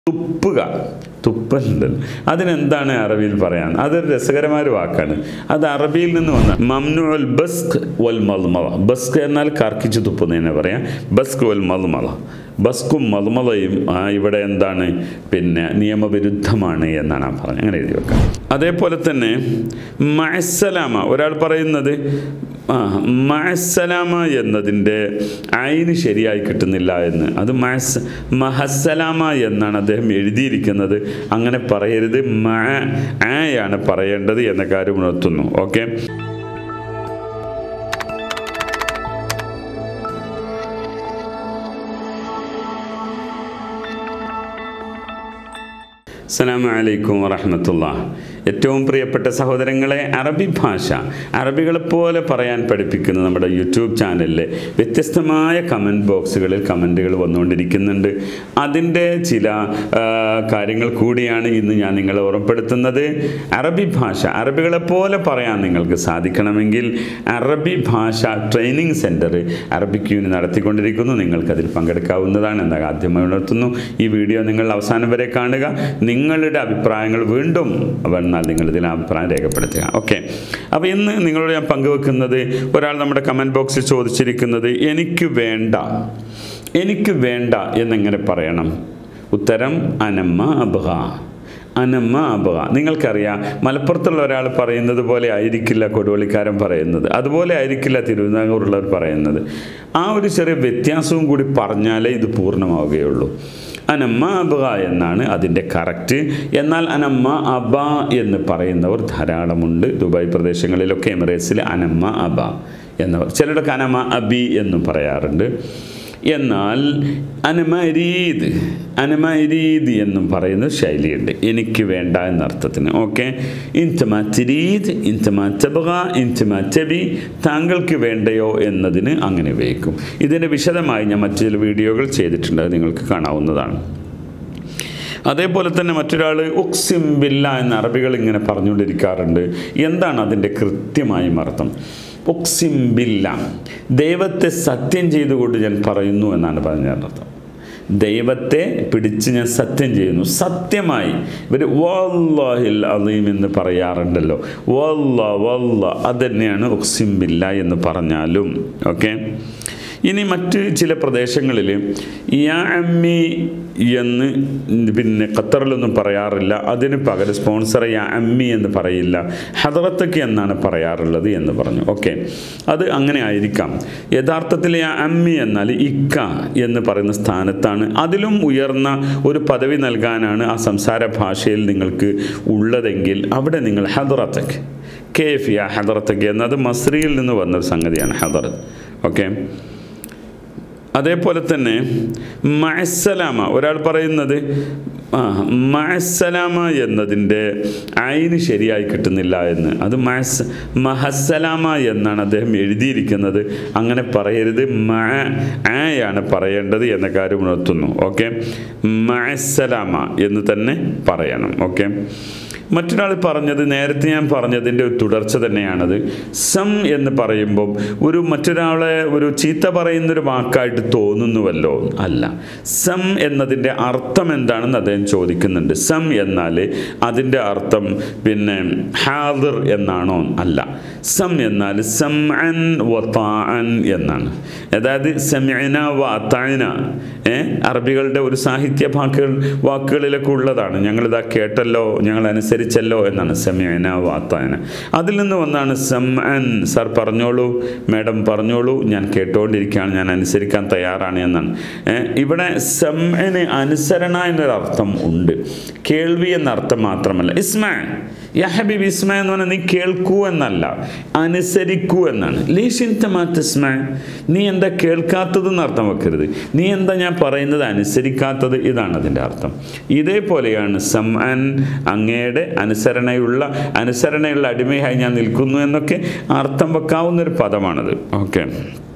തുപ്പുക തുപ്പലുണ്ടല്ലോ അതിനെന്താണ് അറബിയിൽ പറയാൻ അതൊരു രസകരമായ ഒരു വാക്കാണ് അത് അറബിയിൽ നിന്ന് വന്ന മംനുൽ ബസ്ക് വൽ മൽമള ബസ്ക് എന്നാൽ കർക്കിച്ച് തുപ്പുന്നതിനെ പറയാം ബസ്ക് വൽ മൽമള ബസ്കും മൽമളയും ആ, ഇവിടെ എന്താണ് പിന്നെ നിയമവിരുദ്ധമാണ് എന്നാണ് ആ പറഞ്ഞത് അങ്ങനെ എഴുതി വെക്കാം അതേപോലെ തന്നെ മഅസ്സലാമ ഒരാൾ പറയുന്നത് ആ മഅസ്സലാമ എന്നതിൻ്റെ അയിന് ശരിയായി കിട്ടുന്നില്ല എന്ന് അത് മഅസ് മഹസ്സലാമ എന്നാണ് അദ്ദേഹം എഴുതിയിരിക്കുന്നത് അങ്ങനെ പറയരുത് മ ആയാണ് പറയേണ്ടത് എന്ന കാര്യം ഉണർത്തുന്നു ഓക്കെ അസ്സലാമു അലൈക്കും വറഹമത്തുള്ള ഏറ്റവും പ്രിയപ്പെട്ട സഹോദരങ്ങളെ അറബി ഭാഷ അറബികളെപ്പോലെ പറയാൻ പഠിപ്പിക്കുന്ന നമ്മുടെ യൂട്യൂബ് ചാനലിലെ വ്യത്യസ്തമായ കമൻറ്റ് ബോക്സുകളിൽ കമൻറ്റുകൾ വന്നുകൊണ്ടിരിക്കുന്നുണ്ട് അതിൻ്റെ ചില ആ, കാര്യങ്ങൾ കൂടിയാണ് ഇന്ന് ഞാൻ നിങ്ങളെ ഓർമ്മപ്പെടുത്തുന്നത് അറബി ഭാഷ അറബികളെപ്പോലെ പറയാൻ നിങ്ങൾക്ക് സാധിക്കണമെങ്കിൽ അറബി ഭാഷ ട്രെയിനിങ് സെൻറ്റർ അറബിക് യൂണി നടത്തിക്കൊണ്ടിരിക്കുന്നു നിങ്ങൾക്കതിൽ പങ്കെടുക്കാവുന്നതാണ് എന്ന് ആദ്യമായി ഉണർത്തുന്നു ഈ വീഡിയോ നിങ്ങൾ അവസാനം വരെ കാണുക നിങ്ങളുടെ അഭിപ്രായങ്ങൾ വീണ്ടും വന്നാൽ നിങ്ങൾ ഇതിൽ അഭിപ്രായം രേഖപ്പെടുത്തുക ഓക്കെ അപ്പോൾ ഇന്ന് നിങ്ങളോട് ഞാൻ പങ്കുവെക്കുന്നത് ഒരാൾ നമ്മുടെ കമൻറ്റ് ബോക്സിൽ ചോദിച്ചിരിക്കുന്നത് എനിക്ക് വേണ്ട എനിക്ക് വേണ്ട എന്നെങ്ങനെ പറയണം ഉത്തരം അനമ്മ അബ്ഹ അനമ്മ അബ്ഹ നിങ്ങൾക്കറിയാം മലപ്പുറത്തുള്ള ഒരാൾ പറയുന്നത് പോലെ ആയിരിക്കില്ല കൊടുവള്ളിക്കാരൻ പറയുന്നത് അതുപോലെ ആയിരിക്കില്ല തിരുവിതാംകൂറുള്ളവർ പറയുന്നത് ആ ഒരു ചെറിയ വ്യത്യാസവും കൂടി പറഞ്ഞാലേ ഇത് പൂർണ്ണമാവുകയുള്ളൂ അനമ്മ അബ എന്നാണ് അതിൻ്റെ കറക്റ്റ് എന്നാൽ അനമ്മ അബ എന്ന് പറയുന്നവർ ധാരാളമുണ്ട് ദുബായ് പ്രദേശങ്ങളിലൊക്കെ എമിറേറ്റ്സിൽ അനമ്മ അബ എന്നവർ ചിലരൊക്കെ അനമ അബി എന്നും പറയാറുണ്ട് എന്നാൽ അനമരീദ് അനമരീദ് എന്നും പറയുന്ന ശൈലിയുണ്ട് എനിക്ക് വേണ്ട എന്ന അർത്ഥത്തിന് ഓക്കെ ഇൻതമാറ്റിരീദ് ഇൻതമാറ്റബ ഇൻതമാറ്റബി താങ്കൾക്ക് വേണ്ടയോ എന്നതിന് അങ്ങനെ ഉപയോഗിക്കും ഇതിന് വിശദമായി ഞാൻ മറ്റു ചില വീഡിയോകൾ ചെയ്തിട്ടുണ്ട് അത് നിങ്ങൾക്ക് കാണാവുന്നതാണ് അതേപോലെ തന്നെ മറ്റൊരാൾ ഉക്സിം ബില്ല എന്ന അറബികൾ ഇങ്ങനെ പറഞ്ഞുകൊണ്ടിരിക്കാറുണ്ട് എന്താണ് അതിൻ്റെ കൃത്യമായും അർത്ഥം ഉക്സിം ബില്ല ദൈവത്തെ സത്യം ചെയ്തുകൊണ്ട് ഞാൻ പറയുന്നു എന്നാണ് പറഞ്ഞതിനർത്ഥം ദൈവത്തെ പിടിച്ച് ഞാൻ സത്യം ചെയ്യുന്നു സത്യമായി ഇവർ വല്ലാഹിൽ അലീം എന്ന് പറയാറുണ്ടല്ലോ വല്ല വല്ല അത് തന്നെയാണ് ഉക്സിം ബില്ല എന്ന് പറഞ്ഞാലും ഓക്കെ ഇനി മറ്റ് ചില പ്രദേശങ്ങളിൽ യാ അമ്മി എന്ന് പിന്നെ ഖത്തറിലൊന്നും പറയാറില്ല അതിന് പകരം സ്പോൺസർ യാ അമ്മി എന്ന് പറയില്ല ഹദറത്തക്ക് എന്നാണ് പറയാറുള്ളത് എന്ന് പറഞ്ഞു ഓക്കെ അത് അങ്ങനെ ആയിരിക്കാം യഥാർത്ഥത്തിൽ യാ അമ്മി എന്നാൽ ഇക്ക എന്ന് പറയുന്ന സ്ഥാനത്താണ് അതിലും ഉയർന്ന ഒരു പദവി നൽകാനാണ് ആ സംസാര ഭാഷയിൽ നിങ്ങൾക്ക് ഉള്ളതെങ്കിൽ അവിടെ നിങ്ങൾ ഹദറത്തക്ക് കേഫ് യാ ഹദറത്തക്ക് എന്നത് മസ്രിയിൽ നിന്ന് വന്നൊരു സംഗതിയാണ് ഹദറത്ത് ഓക്കെ അതേപോലെ തന്നെ മഅസ്സലാമ ഒരാൾ പറയുന്നത് ആ മഅസ്സലാമ എന്നതിൻ്റെ അയിന് ശരിയായി കിട്ടുന്നില്ല എന്ന് അത് മഅസ് മഹസ്സലാമ എന്നാണ് അദ്ദേഹം എഴുതിയിരിക്കുന്നത് അങ്ങനെ പറയരുത് മ ആയാണ് പറയേണ്ടത് എന്ന കാര്യം ഉണർത്തുന്നു ഓക്കെ മഅസ്സലാമ എന്ന് തന്നെ പറയണം ഓക്കെ മറ്റൊരാൾ പറഞ്ഞത് നേരത്തെ ഞാൻ പറഞ്ഞതിൻ്റെ ഒരു തുടർച്ച തന്നെയാണത് സം എന്ന് പറയുമ്പം ഒരു മറ്റൊരാളെ ഒരു ചീത്ത പറയുന്നൊരു വാക്കായിട്ട് തോന്നുന്നുവല്ലോ അല്ല സം എന്നതിൻ്റെ അർത്ഥം എന്താണെന്ന് അദ്ദേഹം ചോദിക്കുന്നുണ്ട് സം എന്നാൽ അതിൻ്റെ അർത്ഥം പിന്നെ ഹാദിർ എന്നാണോ അല്ല സം എന്നാൽ സം അൻ വത്താൻ എന്നാണ് അതായത് സെമിന വാത്താന ഏ അറബികളുടെ ഒരു സാഹിത്യ വാക്കുകൾ വാക്കുകളിലൊക്കെ ഉള്ളതാണ് ഞങ്ങളിതാ കേട്ടല്ലോ ഞങ്ങൾ അനുസരിച്ചല്ലോ എന്നാണ് സെമിന വാത്താന അതിൽ നിന്ന് വന്നാണ് സം അൻ സാർ പറഞ്ഞോളൂ മാഡം പറഞ്ഞോളൂ ഞാൻ കേട്ടുകൊണ്ടിരിക്കുകയാണ് ഞാൻ അനുസരിക്കാൻ തയ്യാറാണ് എന്നാണ് ഏ, ഇവിടെ സെമ്മന് അനുസരണ എന്നൊരർത്ഥം ഉണ്ട് കേൾവി എന്ന അർത്ഥം മാത്രമല്ല ഇസ്മ യാ ഹബീബ് ഇസ്മ എന്ന് പറഞ്ഞാൽ നീ കേൾക്കൂ എന്നല്ല അനുസരിക്കൂ എന്നാണ് ലീഷിന്തമാസ്മ നീ എന്താ കേൾക്കാത്തതെന്ന് അർത്ഥം വെക്കരുത് നീ എന്താ ഞാൻ പറയുന്നത് അനുസരിക്കാത്തത് ഇതാണ് അതിൻ്റെ അർത്ഥം ഇതേപോലെയാണ് സം അൻ അങ്ങയുടെ അനുസരണയുള്ള അനുസരണയുള്ള അടിമയായി ഞാൻ നിൽക്കുന്നു എന്നൊക്കെ അർത്ഥം വെക്കാവുന്ന ഒരു പദമാണത് ഓക്കെ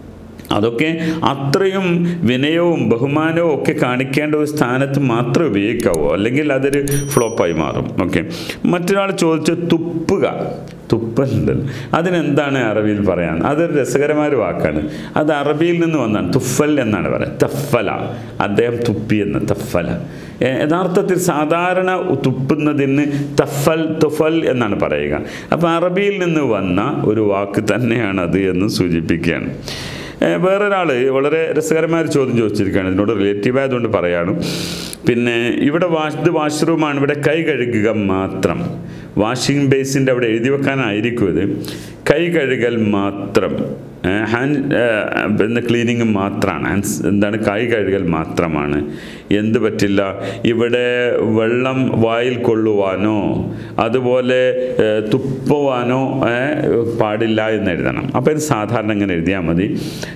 അതൊക്കെ അത്രയും വിനയവും ബഹുമാനവും ഒക്കെ കാണിക്കേണ്ട ഒരു സ്ഥാനത്ത് മാത്രമേ ഉപയോഗിക്കാവൂ അല്ലെങ്കിൽ അതൊരു ഫ്ലോപ്പായി മാറും ഓക്കെ മറ്റൊരാൾ ചോദിച്ച തുപ്പുക തുപ്പലുണ്ടല്ലോ അതിനെന്താണ് അറബിയിൽ പറയാൻ അതൊരു രസകരമായ ഒരു വാക്കാണ് അത് അറബിയിൽ നിന്ന് വന്നാണ് തുഫൽ എന്നാണ് പറയുന്നത് തഫല അദ്ദേഹം തുപ്പി എന്ന് തഫല ഏ- യഥാർത്ഥത്തിൽ സാധാരണ തുപ്പുന്നതിന് തഫൽ തുഫൽ എന്നാണ് പറയുക അപ്പോൾ അറബിയിൽ നിന്ന് വന്ന ഒരു വാക്ക് തന്നെയാണ് അത് എന്ന് സൂചിപ്പിക്കുകയാണ് ഏ, വേറൊരാൾ വളരെ രസകരമായ ഒരു ചോദ്യം ചോദിച്ചിരിക്കുകയാണ് ഇതിനോട് റിലേറ്റീവ് ആയതുകൊണ്ട് പറയാണ് പിന്നെ ഇവിടെ വാഷ് ഇത് വാഷ്റൂമാണ് ഇവിടെ കൈ കഴുകുക മാത്രം വാഷിംഗ് ബേസിൻ്റെ അവിടെ എഴുതി വെക്കാനായിരിക്കും ഇത് കൈ കഴുകൽ മാത്രം ഹാൻഡ് പിന്നെ ക്ലീനിങ് മാത്രമാണ് ഹാൻഡ്സ് എന്താണ് കൈ കഴുകൽ മാത്രമാണ് എന്ത് പറ്റില്ല ഇവിടെ വെള്ളം വായിൽ കൊള്ളുവാനോ അതുപോലെ ഏ, തുപ്പുവാനോ ഏ, പാടില്ല എന്ന് എഴുതണം അപ്പോൾ ഇത് സാധാരണ ഇങ്ങനെ എഴുതിയാൽ മതി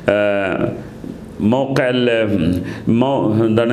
മോക്കൽ മോ എന്താണ്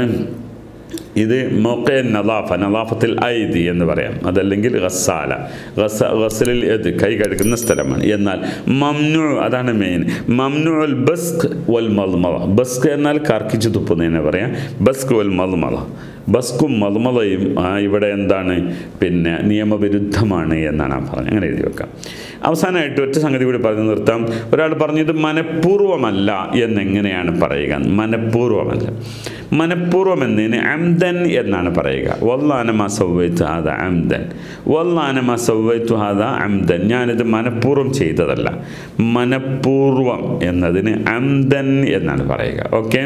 ഇത് മൊക്കെ നലാഫ നലാഫത്തിൽ ഐദി എന്ന് പറയാം അതല്ലെങ്കിൽ ഗസാല ഗസ ഗസലിൽ ഏത് കൈ കഴുകുന്ന സ്ഥലമാണ് എന്നാൽ മംനു അതാണ് മെയിൻ മംനു അൽ ബസ്ക് വൽ മൽമള ബസ്ക് എന്നാൽ കർക്കിച്ച് തുപ്പുന്നതിനെ പറയാം ബസ്ക് വൽ മൽമള ബസ്കും മൽമളയും ആ, ഇവിടെ എന്താണ് പിന്നെ നിയമവിരുദ്ധമാണ് എന്നാണ് ആ പറഞ്ഞത് അങ്ങനെ എഴുതി വെക്കാം അവസാനമായിട്ട് ഒറ്റ സംഗതി കൂടി പറഞ്ഞു നിർത്താം ഒരാൾ പറഞ്ഞത് മനഃപൂർവ്വമല്ല എന്നെങ്ങനെയാണ് പറയുക മനഃപൂർവ്വമല്ല മനഃപൂർവ്വം എന്നതിന് അംദൻ എന്നാണ് പറയുക വല്ലാനമ സൗവൈത്തു ഹാദ അംദൻ വല്ലാനമ സൗവൈത്തു ഹാദ അംദൻ ഞാനിത് മനഃപൂർവ്വം ചെയ്തതല്ല മനഃപൂർവ്വം എന്നതിന് അംദൻ എന്നാണ് പറയുക ഓക്കെ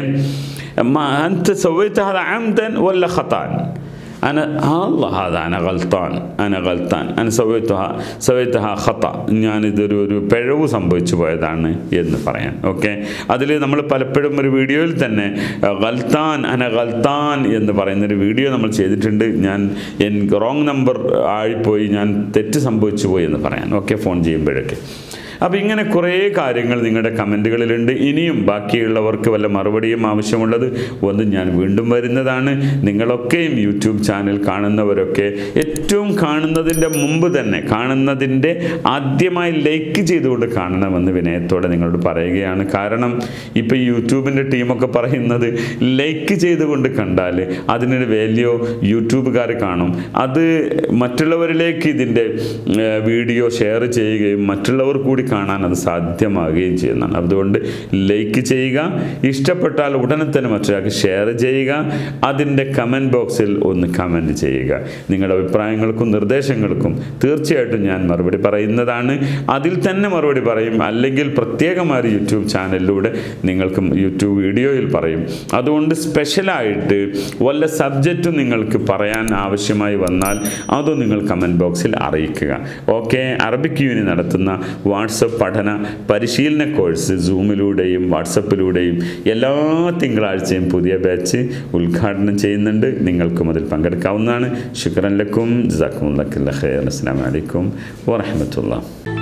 أنت سويت هذا عمدا ولا خطأ؟ أنا الله هذا أنا غلطان أنا غلطان أنا سويتها سويتها خطأ ഞാനിതൊരു ഒരു പിഴവ് സംഭവിച്ചു പോയതാണ് എന്ന് പറയാൻ ഓക്കെ അതിൽ നമ്മൾ പലപ്പോഴും ഒരു വീഡിയോയിൽ തന്നെ അഹ്, ഗൽത്താൻ അന ഗൽത്താൻ എന്ന് പറയുന്നൊരു വീഡിയോ നമ്മൾ ചെയ്തിട്ടുണ്ട് ഞാൻ എൻ റോങ് നമ്പർ ആയിപ്പോയി ഞാൻ തെറ്റ് സംഭവിച്ചു പോയി എന്ന് പറയാൻ ഓക്കെ ഫോൺ ചെയ്യുമ്പോഴൊക്കെ അപ്പോൾ ഇങ്ങനെ കുറേ കാര്യങ്ങൾ നിങ്ങളുടെ കമൻറ്റുകളിലുണ്ട് ഇനിയും ബാക്കിയുള്ളവർക്ക് വല്ല മറുപടിയും ആവശ്യമുള്ളത് ഒന്ന് ഞാൻ വീണ്ടും വരുന്നതാണ് നിങ്ങളൊക്കെയും യൂട്യൂബ് ചാനൽ കാണുന്നവരൊക്കെ ഏറ്റവും കാണുന്നതിൻ്റെ മുമ്പ് തന്നെ കാണുന്നതിൻ്റെ ആദ്യമായി ലൈക്ക് ചെയ്തുകൊണ്ട് കാണണമെന്ന് വിനയത്തോടെ നിങ്ങളോട് പറയുകയാണ് കാരണം ഇപ്പോൾ ഈ യൂട്യൂബിൻ്റെ ടീമൊക്കെ പറയുന്നത് ലൈക്ക് ചെയ്തുകൊണ്ട് കണ്ടാൽ അതിനൊരു വാല്യൂ യൂട്യൂബുകാർ കാണും അത് മറ്റുള്ളവരിലേക്ക് ഇതിൻ്റെ ഏർ, വീഡിയോ ഷെയർ ചെയ്യുകയും മറ്റുള്ളവർ കൂടി കാണാൻ അത് സാധ്യമാകുകയും ചെയ്യുന്നതാണ് അതുകൊണ്ട് ലൈക്ക് ചെയ്യുക ഇഷ്ടപ്പെട്ടാൽ ഉടനെ തന്നെ മറ്റൊരാൾക്ക് ഷെയർ ചെയ്യുക അതിൻ്റെ കമൻറ്റ് ബോക്സിൽ ഒന്ന് കമൻറ്റ് ചെയ്യുക നിങ്ങളുടെ അഭിപ്രായങ്ങൾക്കും നിർദ്ദേശങ്ങൾക്കും തീർച്ചയായിട്ടും ഞാൻ മറുപടി പറയുന്നതാണ് അതിൽ തന്നെ മറുപടി പറയും അല്ലെങ്കിൽ പ്രത്യേകമായ ഒരു യൂട്യൂബ് ചാനലിലൂടെ നിങ്ങൾക്ക് യൂട്യൂബ് വീഡിയോയിൽ പറയും അതുകൊണ്ട് സ്പെഷ്യലായിട്ട് വല്ല സബ്ജക്റ്റും നിങ്ങൾക്ക് പറയാൻ ആവശ്യമായി വന്നാൽ അതും നിങ്ങൾ കമൻറ്റ് ബോക്സിൽ അറിയിക്കുക ഓക്കെ അറബിക് യൂണി നടത്തുന്ന വാട്സപ്പ് പഠന പരിശീലന കോഴ്സ് സൂമിലൂടെയും വാട്സപ്പിലൂടെയും എല്ലാ തിങ്കളാഴ്ചയും പുതിയ ബാച്ച് ഉദ്ഘാടനം ചെയ്യുന്നുണ്ട് നിങ്ങൾക്കും അതിൽ പങ്കെടുക്കാവുന്നതാണ് ശുക്രൻ ലക്കും ജസാക്കും ലക്കുല്ല ഖൈർ അസ്സാം വലൈക്കും വാഹമത്തുള്ള